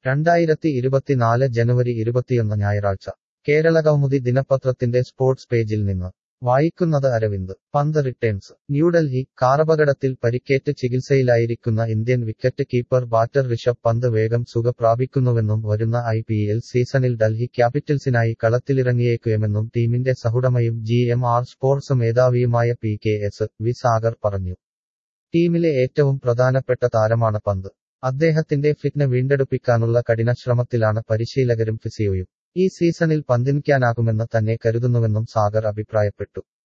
രണ്ടായിരത്തി ഇരുപത്തിനാല് ജനുവരി ഇരുപത്തിയൊന്ന് ഞായറാഴ്ച കേരളകൗമുദി ദിനപത്രത്തിന്റെ സ്പോർട്സ് പേജിൽ നിന്ന് വായിക്കുന്നത് അരവിന്ദ് പന്ത് റിട്ടേൺസ് ന്യൂഡൽഹി കാറപകടത്തിൽ പരിക്കേറ്റ് ചികിത്സയിലായിരിക്കുന്ന Indian wicket keeper batter Rishabh Pant വേഗം സുഖപ്രാപിക്കുന്നുവെന്നും വരുന്ന ഐ പി എൽ സീസണിൽ ഡൽഹി ക്യാപിറ്റൽസിനായി കളത്തിലിറങ്ങിയേക്കുമെന്നും ടീമിന്റെ സഹുടമയും ജി എം ആർ സ്പോർട്സ് മേധാവിയുമായ P K S V Sagar പറഞ്ഞു ടീമിലെ ഏറ്റവും പ്രധാനപ്പെട്ട താരമാണ് പന്ത് അദ്ദേഹത്തിന്റെ ഫിറ്റ്ന വീണ്ടെടുപ്പിക്കാനുള്ള കഠിനശ്രമത്തിലാണ് പരിശീലകരും ഫിസിയോയും ഈ സീസണിൽ പന്തിനിക്കാനാകുമെന്ന് തന്നെ കരുതുന്നുവെന്നും സാഗർ അഭിപ്രായപ്പെട്ടു